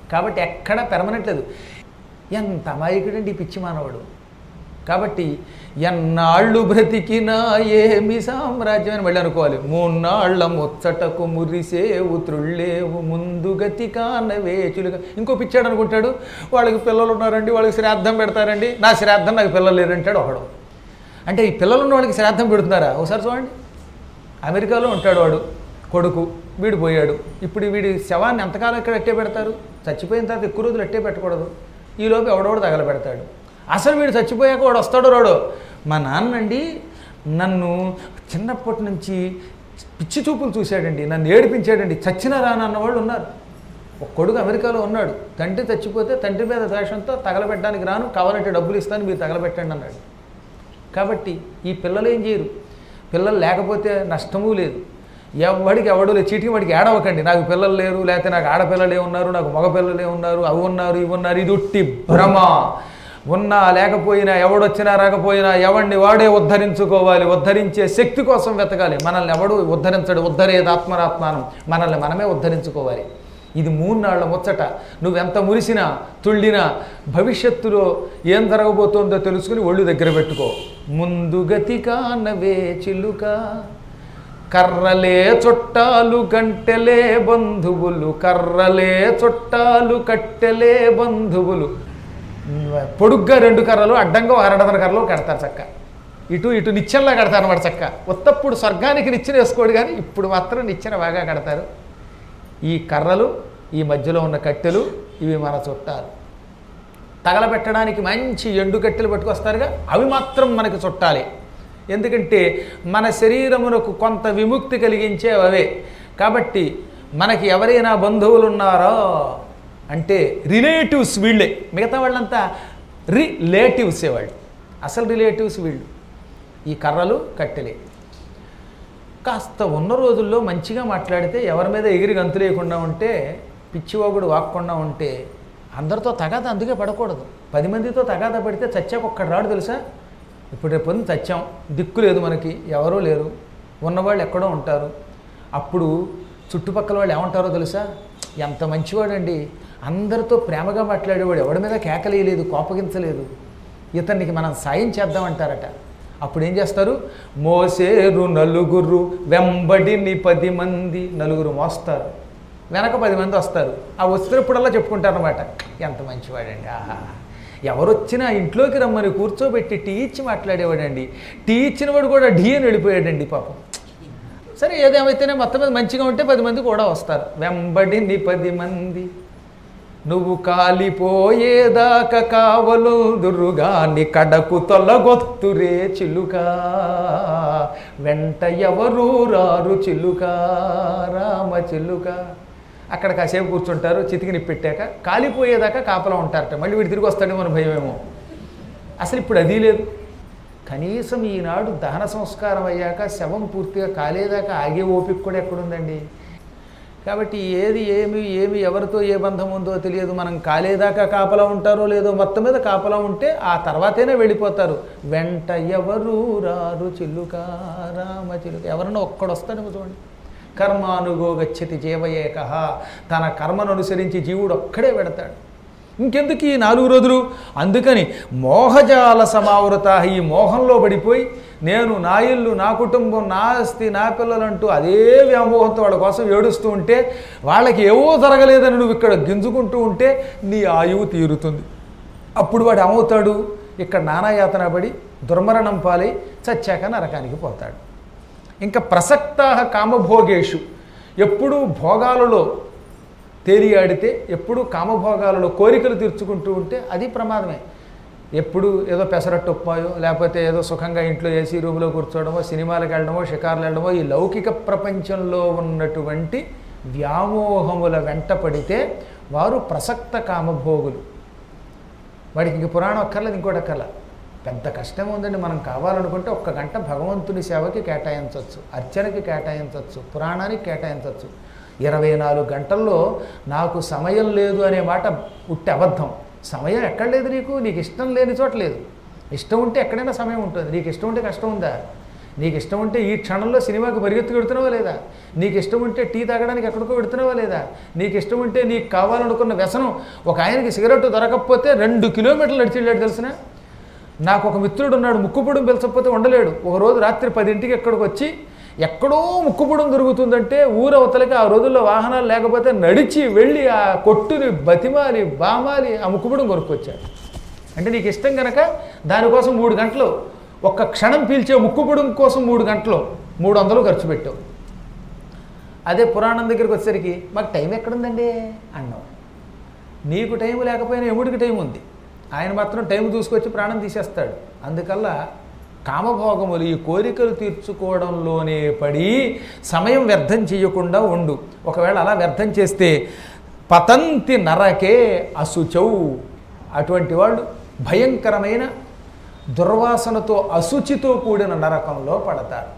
కాబట్టి ఎక్కడా పెర్మనెంట్ లేదు ఎంత అమాయకుడండి ఈ పిచ్చి మానవుడు కాబట్టి ఎన్నాళ్ళు బ్రతికినా ఏమి సామ్రాజ్యం అని మళ్ళీ అనుకోవాలి మూన్నాళ్ల ముచ్చటకు మురిసేవు త్రుళ్ళేవు ముందు గతి కానవే చిలుక ఇంకో పిచ్చాడు అనుకుంటాడు వాళ్ళకి పిల్లలు ఉన్నారండి వాళ్ళకి శ్రాద్ధం పెడతారండి నా శ్రాద్ధం నాకు పిల్లలు లేరంటాడు ఒకడు అంటే ఈ పిల్లలు ఉన్న వాళ్ళకి శ్రాద్ధం పెడుతున్నారా ఒకసారి చూడండి అమెరికాలో ఉంటాడు వాడు కొడుకు వీడు పోయాడు ఇప్పుడు వీడి శవాన్ని ఎంతకాలం ఇక్కడ అట్టే పెడతారు చచ్చిపోయిన తర్వాత ఎక్కువ రోజులు అట్టే పెట్టకూడదు ఈలోపు ఎవడోడు తగలబెడతాడు అసలు వీడు చచ్చిపోయాక వాడు వస్తాడో రాడో మా నాన్నండి నన్ను చిన్నప్పటి నుంచి పిచ్చి చూపులు చూశాడండి నన్ను ఏడిపించాడండి చచ్చిన రానన్న వాళ్ళు ఉన్నారు ఒక కొడుకు అమెరికాలో ఉన్నాడు తండ్రి చచ్చిపోతే తండ్రి మీద ద్వేషంతో తగలబెట్టడానికి రాను కావాలంటే డబ్బులు ఇస్తాను మీరు తగలబెట్టండి అన్నాడు కాబట్టి ఈ పిల్లలు ఏం చేయరు పిల్లలు లేకపోతే నష్టమూ లేదు ఎవడికి ఎవడు లేదు చీటికి వాడికి ఏడవకండి నాకు పిల్లలు లేరు లేకపోతే నాకు ఆడపిల్లలే ఉన్నారు నాకు మగ పిల్లలే ఉన్నారు అవి ఉన్నారు ఇవి ఉన్నారు ఇది ఉట్టి భ్రమ ఉన్నా లేకపోయినా ఎవడొచ్చినా రాకపోయినా ఎవడిని వాడే ఉద్ధరించుకోవాలి ఉద్ధరించే శక్తి కోసం వెతకాలి మనల్ని ఎవడు ఉద్ధరించడు ఉద్ధరేది ఆత్మరాత్మానం మనల్ని మనమే ఉద్ధరించుకోవాలి ఇది మూన్నాళ్ల ముచ్చట నువ్వెంత మురిసినా తుళ్ళినా భవిష్యత్తులో ఏం జరగబోతోందో తెలుసుకుని ఒళ్ళు దగ్గర పెట్టుకో ముందు గతి కానవే చిల్లుక కర్రలే చుట్టాలు గంటెలే బంధువులు కర్రలే చుట్టాలు కట్టెలే బంధువులు పొడుగ్గా రెండు కర్రలు అడ్డంగా అరడదన కర్రలు కడతారు చక్క ఇటు ఇటు నిచ్చెనలా కడతారు అన్నమాట చక్క ఉత్తప్పుడు స్వర్గానికి నిచ్చెన వేసుకోడు కానీ ఇప్పుడు మాత్రం నిచ్చెన బాగా కడతారు ఈ కర్రలు ఈ మధ్యలో ఉన్న కట్టెలు ఇవి మన చుట్టాలు తగలబెట్టడానికి మంచి ఎండు కట్టెలు పట్టుకొస్తారుగా అవి మాత్రం మనకి చుట్టాలి ఎందుకంటే మన శరీరమునకు కొంత విముక్తి కలిగించే అవే కాబట్టి మనకి ఎవరైనా బంధువులు ఉన్నారో అంటే రిలేటివ్స్ వీళ్ళే మిగతా వాళ్ళంతా రిలేటివ్సే వాళ్ళు అసలు రిలేటివ్స్ వీళ్ళు ఈ కర్రలు కట్టెలే కాస్త ఉన్న రోజుల్లో మంచిగా మాట్లాడితే ఎవరి మీద ఎగిరి గంతు లేకుండా ఉంటే పిచ్చివాగుడు వాక్కుండా ఉంటే అందరితో తగాద అందుకే పడకూడదు పది మందితో తగాద పడితే చచ్చాక ఒక్కడు రాడు తెలుసా ఇప్పుడు రేపు పొద్దున్న చచ్చాం దిక్కు లేదు మనకి ఎవరూ లేరు ఉన్నవాళ్ళు ఎక్కడో ఉంటారు అప్పుడు చుట్టుపక్కల వాళ్ళు ఏమంటారో తెలుసా ఎంత మంచివాడండి అందరితో ప్రేమగా మాట్లాడేవాడు ఎవడి మీద కేకలేయలేదు కోపగించలేదు ఇతనికి మనం సాయం చేద్దామంటారట అప్పుడు ఏం చేస్తారు మోసేరు నలుగురు వెంబడిని పది మంది నలుగురు మోస్తారు వెనక పది మంది వస్తారు ఆ వచ్చినప్పుడల్లా చెప్పుకుంటారు అనమాట ఎంత మంచివాడండి ఆహా ఎవరు వచ్చినా ఇంట్లోకి రమ్మని కూర్చోబెట్టి టీ ఇచ్చి మాట్లాడేవాడండి టీ ఇచ్చిన వాడు కూడా ఢీ అని వెళ్ళిపోయాడండి పాపం సరే ఏదేమైతేనే మొత్తం మీద మంచిగా ఉంటే పది మంది కూడా వస్తారు వెంబడిని పది మంది నువ్వు కాలిపోయేదాకా కావలు దుర్గాని కడకు తొలగొత్తురే చిలుక వెంట ఎవరు రారు చిలుక రామ చిలుక అక్కడ కాసేపు కూర్చుంటారు చితికి నిప్పెట్టాక కాలిపోయేదాకా కాపలా ఉంటారట మళ్ళీ వీడు తిరిగి వస్తాడేమో అని భయమేమో అసలు ఇప్పుడు అది లేదు కనీసం ఈనాడు దహన సంస్కారం అయ్యాక శవం పూర్తిగా కాలేదాకా ఆగే ఓపిక కూడా ఎక్కడుందండి కాబట్టి ఏది ఏమి ఏమి ఎవరితో ఏ బంధం ఉందో తెలియదు మనం కాలేదాకా కాపలా ఉంటారో లేదో మొత్తం మీద కాపలా ఉంటే ఆ తర్వాతనే వెళ్ళిపోతారు వెంట ఎవరు రారు చిల్లుక రామ చిలుక ఎవరన్నా ఒక్కడు వస్తాడేమో చూడండి కర్మానుగో గచ్చతి జీవయేక తన కర్మను అనుసరించి జీవుడు ఒక్కడే పెడతాడు ఇంకెందుకు ఈ నాలుగు రోజులు అందుకని మోహజాల సమావృత ఈ మోహంలో పడిపోయి నేను నా ఇల్లు నా కుటుంబం నా ఆస్తి నా పిల్లలంటూ అదే వ్యామోహంతో వాళ్ళ కోసం ఏడుస్తూ ఉంటే వాళ్ళకి ఏవో జరగలేదని నువ్వు ఇక్కడ గింజుకుంటూ ఉంటే నీ ఆయువు తీరుతుంది అప్పుడు వాడు ఏమవుతాడు ఇక్కడ నానాయాతన పడి దుర్మరణం పాలై చచ్చాక నరకానికి పోతాడు ఇంకా ప్రసక్త కామభోగేషు ఎప్పుడూ భోగాలలో తేలియాడితే ఎప్పుడు కామభోగాలలో కోరికలు తీర్చుకుంటూ ఉంటే అది ప్రమాదమే ఎప్పుడు ఏదో పెసరట్టు ఉప్మాయో లేకపోతే ఏదో సుఖంగా ఇంట్లో ఏసీ రూమ్లో కూర్చోవడమో సినిమాలకు వెళ్ళడమో షికార్లు వెళ్ళడమో ఈ లౌకిక ప్రపంచంలో ఉన్నటువంటి వ్యామోహముల వెంట పడితే వారు ప్రసక్త కామభోగులు వాడికి ఇంక పురాణం అక్కర్లేదు ఇంకోటి అక్కర్లా పెద్ద కష్టం ఉందండి మనం కావాలనుకుంటే ఒక్క గంట భగవంతుని సేవకి కేటాయించవచ్చు అర్చనకి కేటాయించవచ్చు పురాణానికి కేటాయించవచ్చు ఇరవై నాలుగు గంటల్లో నాకు సమయం లేదు అనే మాట ఉట్టి అబద్ధం సమయం ఎక్కడ లేదు నీకు నీకు ఇష్టం లేని చోట లేదు ఇష్టం ఉంటే ఎక్కడైనా సమయం ఉంటుంది నీకు ఇష్టం ఉంటే కష్టం ఉందా నీకు ఇష్టం ఉంటే ఈ క్షణంలో సినిమాకి పరిగెత్తుకు పెడుతున్నావా లేదా నీకు ఇష్టం ఉంటే టీ తాగడానికి ఎక్కడికో పెడుతున్నావా లేదా నీకు ఇష్టం ఉంటే నీకు కావాలనుకున్న వ్యసనం ఒక ఆయనకి సిగరెట్ దొరకకపోతే రెండు కిలోమీటర్లు నడిచి వెళ్ళాడు తెలిసిన నాకు ఒక మిత్రుడు ఉన్నాడు ముక్కుపుడం పిలిచకపోతే ఉండలేడు ఒక రోజు రాత్రి పదింటికి ఎక్కడికి వచ్చి ఎక్కడో ముక్కుపుడం దొరుకుతుందంటే ఊరవతలకి ఆ రోజుల్లో వాహనాలు లేకపోతే నడిచి వెళ్ళి ఆ కొట్టుని బతిమాలి బామాలి ఆ ముక్కుపుడం కొనుక్కొచ్చాడు అంటే నీకు ఇష్టం కనుక దానికోసం మూడు గంటలు ఒక్క క్షణం పీల్చే ముక్కుపుడం కోసం మూడు గంటలు మూడు వందలు ఖర్చు పెట్టావు అదే పురాణం దగ్గరికి వచ్చేసరికి మాకు టైం ఎక్కడుందండి అన్నావు నీకు టైం లేకపోయినా ఎముడికి టైం ఉంది ఆయన మాత్రం టైం చూసుకొచ్చి ప్రాణం తీసేస్తాడు అందుకల్లా కామభోగములు ఈ కోరికలు తీర్చుకోవడంలోనే పడి సమయం వ్యర్థం చేయకుండా ఉండు ఒకవేళ అలా వ్యర్థం చేస్తే పతంతి నరకే అశుచౌ అటువంటి వాళ్ళు భయంకరమైన దుర్వాసనతో అశుచితో కూడిన నరకంలో పడతారు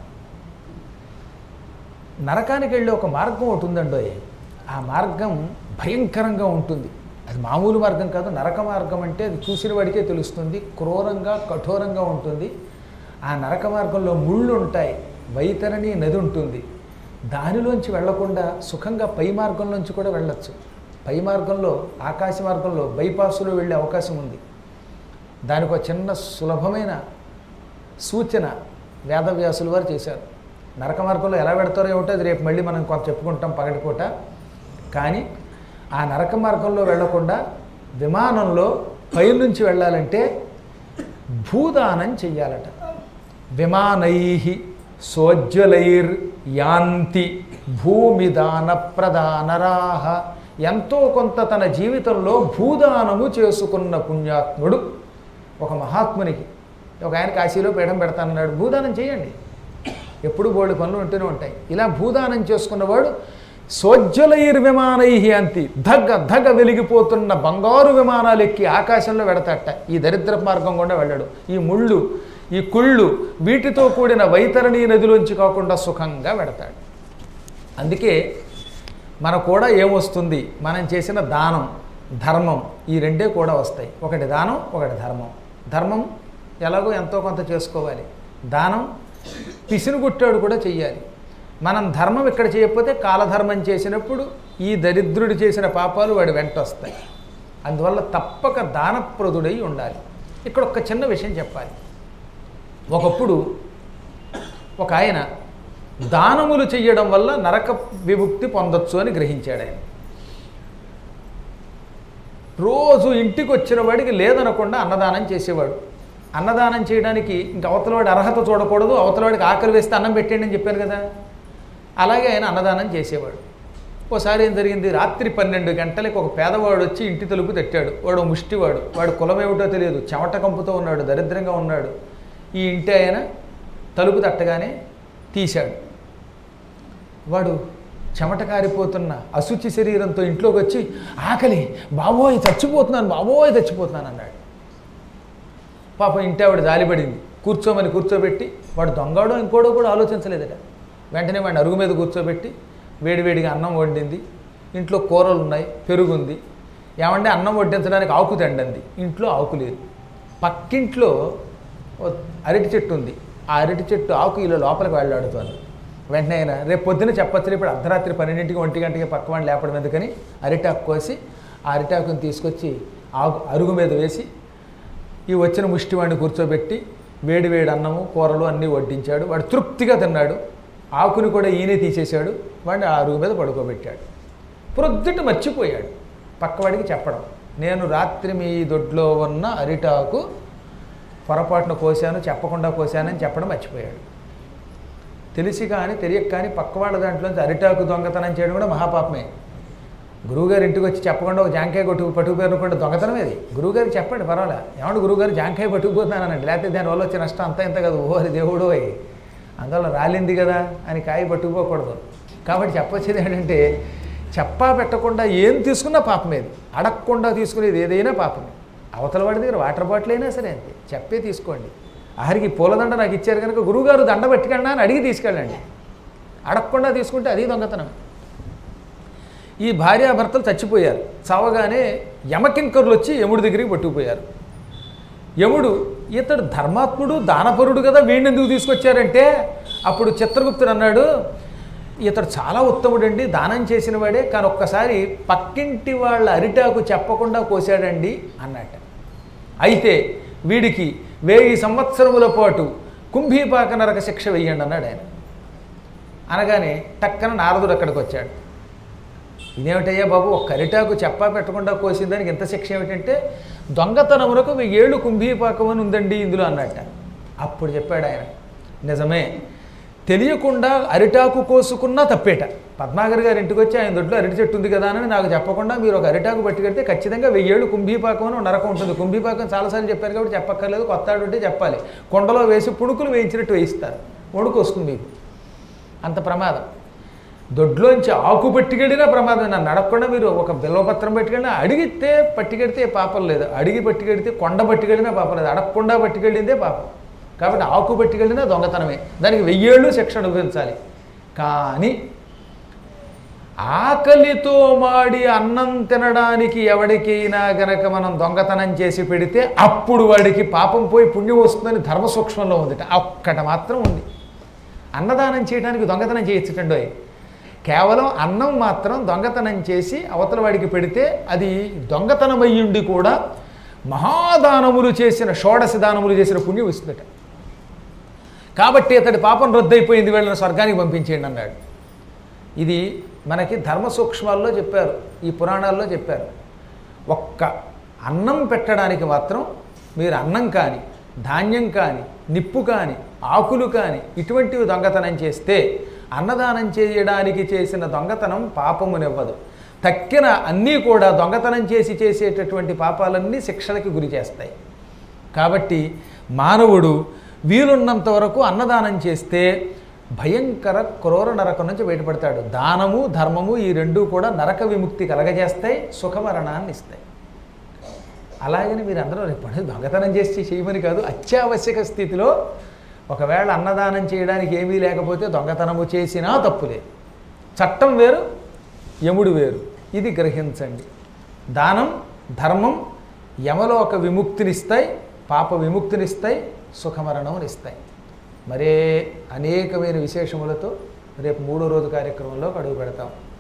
నరకానికి వెళ్ళే ఒక మార్గం ఒకటి ఉందండోయ్ ఆ మార్గం భయంకరంగా ఉంటుంది అది మామూలు మార్గం కాదు నరక మార్గం అంటే అది చూసిన వాడికే తెలుస్తుంది క్రూరంగా కఠోరంగా ఉంటుంది ఆ నరక మార్గంలో ముళ్ళు ఉంటాయి వైతరణి నది ఉంటుంది దానిలోంచి వెళ్లకుండా సుఖంగా పై మార్గంలోంచి కూడా వెళ్ళొచ్చు పై మార్గంలో ఆకాశ మార్గంలో బైపాసులో వెళ్ళే అవకాశం ఉంది దానికి ఒక చిన్న సులభమైన సూచన వేదవ్యాసులు వారు చేశారు నరక మార్గంలో ఎలా పెడతారో ఏమిటో అది రేపు మళ్ళీ మనం కొంత చెప్పుకుంటాం పగటిపూట కానీ ఆ నరక మార్గంలో వెళ్లకుండా విమానంలో పైనుంచి వెళ్ళాలంటే భూదానం చెయ్యాలట విమానై సోజ్వలైర్ యాంతి భూమిదాన ప్రధానరాహ ఎంతో కొంత తన జీవితంలో భూదానము చేసుకున్న పుణ్యాత్ముడు ఒక మహాత్మునికి ఒక ఆయన కాశీలో పీఠం పెడతానన్నాడు భూదానం చేయండి ఎప్పుడు బోళ్ళు పనులు ఉంటూనే ఉంటాయి ఇలా భూదానం చేసుకున్నవాడు సోజ్వలైర్ విమానై అంతి ధగ ధగ వెలిగిపోతున్న బంగారు విమానాలు ఎక్కి ఆకాశంలో వెడతాట ఈ దరిద్ర మార్గం గుండా వెళ్ళాడు ఈ ముళ్ళు ఈ కుళ్ళు వీటితో కూడిన వైతరణి నదిలోంచి కాకుండా సుఖంగా వెడతాడు అందుకే మన కూడా ఏమొస్తుంది మనం చేసిన దానం ధర్మం ఈ రెండే కూడా వస్తాయి ఒకటి దానం ఒకటి ధర్మం ధర్మం ఎలాగో ఎంతో కొంత చేసుకోవాలి దానం పిసినుగుట్టాడు కూడా చెయ్యాలి మనం ధర్మం ఇక్కడ చేయకపోతే కాలధర్మం చేసినప్పుడు ఈ దరిద్రుడు చేసిన పాపాలు వాడి వెంట వస్తాయి అందువల్ల తప్పక దానప్రదుడై ఉండాలి ఇక్కడ ఒక చిన్న విషయం చెప్పాలి ఒకప్పుడు ఒక ఆయన దానములు చెయ్యడం వల్ల నరక విముక్తి పొందొచ్చు అని గ్రహించాడు ఆయన రోజు ఇంటికి వచ్చిన వాడికి లేదనకుండా అన్నదానం చేసేవాడు అన్నదానం చేయడానికి ఇంక అవతలవాడి అర్హత చూడకూడదు అవతలవాడికి ఆకలి వేస్తే అన్నం పెట్టండి అని చెప్పారు కదా అలాగే ఆయన అన్నదానం చేసేవాడు ఓసారి ఏం జరిగింది రాత్రి పన్నెండు గంటలకి ఒక పేదవాడు వచ్చి ఇంటి తలుపు తట్టాడు వాడు ముష్టివాడు వాడు కులం ఏమిటో తెలియదు చెమట కంపుతో ఉన్నాడు దరిద్రంగా ఉన్నాడు ఈ ఇంటి ఆయన తలుపు తట్టగానే తీశాడు వాడు చెమట కారిపోతున్న అశుచి శరీరంతో ఇంట్లోకి వచ్చి ఆకలి బాబోయ్ చచ్చిపోతున్నాను బాబోయ్ చచ్చిపోతున్నాను అన్నాడు పాపం ఇంటి ఆవిడ జాలిపడింది కూర్చోమని కూర్చోబెట్టి వాడు దొంగడో ఇంకోడో కూడా ఆలోచించలేదట వెంటనే వాడిని అరుగు మీద కూర్చోబెట్టి వేడివేడిగా అన్నం వండింది ఇంట్లో కూరలు ఉన్నాయి పెరుగుంది ఏమంటే అన్నం వడ్డించడానికి ఆకు తండంది ఇంట్లో ఆకు లేదు పక్కింట్లో ఓ అరటి చెట్టు ఉంది ఆ అరటి చెట్టు ఆకు ఇలా లోపలికి వెళ్ళాడుతోంది వెంటనే ఆయన రేపు పొద్దున చెప్పచ్చు ఇప్పుడు అర్ధరాత్రి పన్నెండింటికి ఒంటి గంటకి పక్క వాడిని లేపడం ఎందుకని అరిటాకు కోసి ఆ అరిటాకుని తీసుకొచ్చి ఆకు అరుగు మీద వేసి ఈ వచ్చిన ముష్టివాడిని కూర్చోబెట్టి వేడి వేడి అన్నము కూరలు అన్నీ వడ్డించాడు వాడు తృప్తిగా తిన్నాడు ఆకుని కూడా ఈయనే తీసేశాడు వాడిని ఆ అరుగు మీద పడుకోబెట్టాడు ప్రొద్దుట మర్చిపోయాడు పక్కవాడికి చెప్పడం నేను రాత్రి మీ దొడ్లో ఉన్న అరిటాకు పొరపాటున కోసాను చెప్పకుండా కోసానని చెప్పడం మర్చిపోయాడు తెలిసి కానీ తెలియక కానీ పక్కవాళ్ళ దాంట్లోంచి అరిటాకు దొంగతనం చేయడం కూడా మహాపాపమే గురువుగారు ఇంటికి వచ్చి చెప్పకుండా ఒక జాంకాయ కొట్టు పట్టుకుపోయినకుండా దొంగతనం ఇది గురువుగారికి చెప్పండి పర్వాలే ఏమంటే గురువుగారు జాంకాయ పట్టుకుపోతున్నానండి లేకపోతే దానివల్ల వచ్చే నష్టం అంతా ఇంత కదా ఓ దేవుడు అయ్యి అందువల్ల రాలింది కదా అని కాయ పట్టుకుపోకూడదు కాబట్టి చెప్పొచ్చేది ఏంటంటే చెప్పా పెట్టకుండా ఏం తీసుకున్నా పాపమేది అడగకుండా తీసుకునేది ఏదైనా పాపమే అవతల వాడి దగ్గర వాటర్ బాటిల్ అయినా సరే అంతే చెప్పే తీసుకోండి ఆఖరికి పూలదండ నాకు ఇచ్చారు కనుక గురువుగారు దండ పెట్టుకెళ్ళినా అని అడిగి తీసుకెళ్ళండి అడగకుండా తీసుకుంటే అది దొంగతనం ఈ భార్యాభర్తలు చచ్చిపోయారు చావగానే యమకింకర్లు వచ్చి యముడి దగ్గరికి పట్టుకుపోయారు యముడు ఇతడు ధర్మాత్ముడు దానపరుడు కదా వీడిని ఎందుకు తీసుకొచ్చారంటే అప్పుడు చిత్రగుప్తుడు అన్నాడు ఇతడు చాలా ఉత్తముడండి దానం చేసిన వాడే కానీ ఒక్కసారి పక్కింటి వాళ్ళ అరిటాకు చెప్పకుండా కోసాడండి అన్నట్ట అయితే వీడికి వెయ్యి సంవత్సరముల పాటు కుంభీపాక నరక శిక్ష వెయ్యండి అన్నాడు ఆయన అనగానే టక్కన నారదుడు అక్కడికి వచ్చాడు ఇదేమిటయ్యా బాబు ఒక కరిటాకు చెప్పా పెట్టకుండా కోసిన దానికి ఎంత శిక్ష ఏమిటంటే దొంగతనమునకు వెయ్యేళ్ళు కుంభీపాకం అని ఉందండి ఇందులో అన్నట్ట అప్పుడు చెప్పాడు ఆయన నిజమే తెలియకుండా అరిటాకు కోసుకున్నా తప్పేట పద్మాగర్ గారి ఇంటికి వచ్చి ఆయన దొడ్లో అరటి చెట్టు ఉంది కదా అని నాకు చెప్పకుండా మీరు ఒక అరిటాకు పట్టుకెడితే ఖచ్చితంగా వెయ్యేళ్ళు కుంభీపాకం అని ఒక నరకం ఉంటుంది కుంభీపాకం చాలాసార్లు చెప్పారు కాబట్టి చెప్పక్కర్లేదు కొత్త ఆడు ఉంటే చెప్పాలి కొండలో వేసి పుణుకులు వేయించినట్టు వేయిస్తారు వణుకు వస్తుంది మీకు అంత ప్రమాదం దొడ్లోంచి ఆకు పట్టుకెళ్ళినా ప్రమాదం నన్ను అడగకుండా మీరు ఒక బిల్వపత్రం పట్టుకెళ్ళినా అడిగితే పట్టుకెడితే పాపం లేదు అడిగి పట్టుకెడితే కొండ పట్టుకెళ్ళినా పాపం లేదు అడగకుండా పట్టుకెళ్ళిందే పాపం కాబట్టి ఆకు పట్టుకెళ్ళినా దొంగతనమే దానికి వెయ్యేళ్ళు శిక్ష అనుభవించాలి కానీ ఆకలితో మాడి అన్నం తినడానికి ఎవడికైనా గనక మనం దొంగతనం చేసి పెడితే అప్పుడు వాడికి పాపం పోయి పుణ్యం వస్తుందని ధర్మ సూక్ష్మంలో ఉందిట ఒక్కట మాత్రం ఉంది అన్నదానం చేయడానికి దొంగతనం చేయొచ్చుటండి కేవలం అన్నం మాత్రం దొంగతనం చేసి అవతల వాడికి పెడితే అది దొంగతనం అయ్యుండి కూడా మహాదానములు చేసిన షోడశ దానములు చేసిన పుణ్యం ఇస్తుందట కాబట్టి అతడి పాపం రద్దయిపోయింది వీళ్ళని స్వర్గానికి పంపించేయండి అన్నాడు ఇది మనకి ధర్మ సూక్ష్మాల్లో చెప్పారు ఈ పురాణాల్లో చెప్పారు ఒక్క అన్నం పెట్టడానికి మాత్రం మీరు అన్నం కానీ ధాన్యం కానీ నిప్పు కానీ ఆకులు కానీ ఇటువంటివి దొంగతనం చేస్తే అన్నదానం చేయడానికి చేసిన దొంగతనం పాపమునివ్వదు తక్కిన అన్నీ కూడా దొంగతనం చేసి చేసేటటువంటి పాపాలన్నీ శిక్షలకి గురి చేస్తాయి కాబట్టి మానవుడు వీలున్నంత వరకు అన్నదానం చేస్తే భయంకర క్రూర నరకం నుంచి బయటపడతాడు దానము ధర్మము ఈ రెండూ కూడా నరక విముక్తి కలగజేస్తాయి సుఖమరణాన్ని ఇస్తాయి అలాగని మీరు అందరూ రేపు పని దొంగతనం చేసి చేయమని కాదు అత్యావశ్యక స్థితిలో ఒకవేళ అన్నదానం చేయడానికి ఏమీ లేకపోతే దొంగతనము చేసినా తప్పులేదు చట్టం వేరు యముడు వేరు ఇది గ్రహించండి దానం ధర్మం యమలోక విముక్తినిస్తాయి పాప విముక్తినిస్తాయి సుఖమరణమునిస్తాయి మరే అనేకమైన విశేషములతో రేపు మూడో రోజు కార్యక్రమంలో అడుగు పెడతాం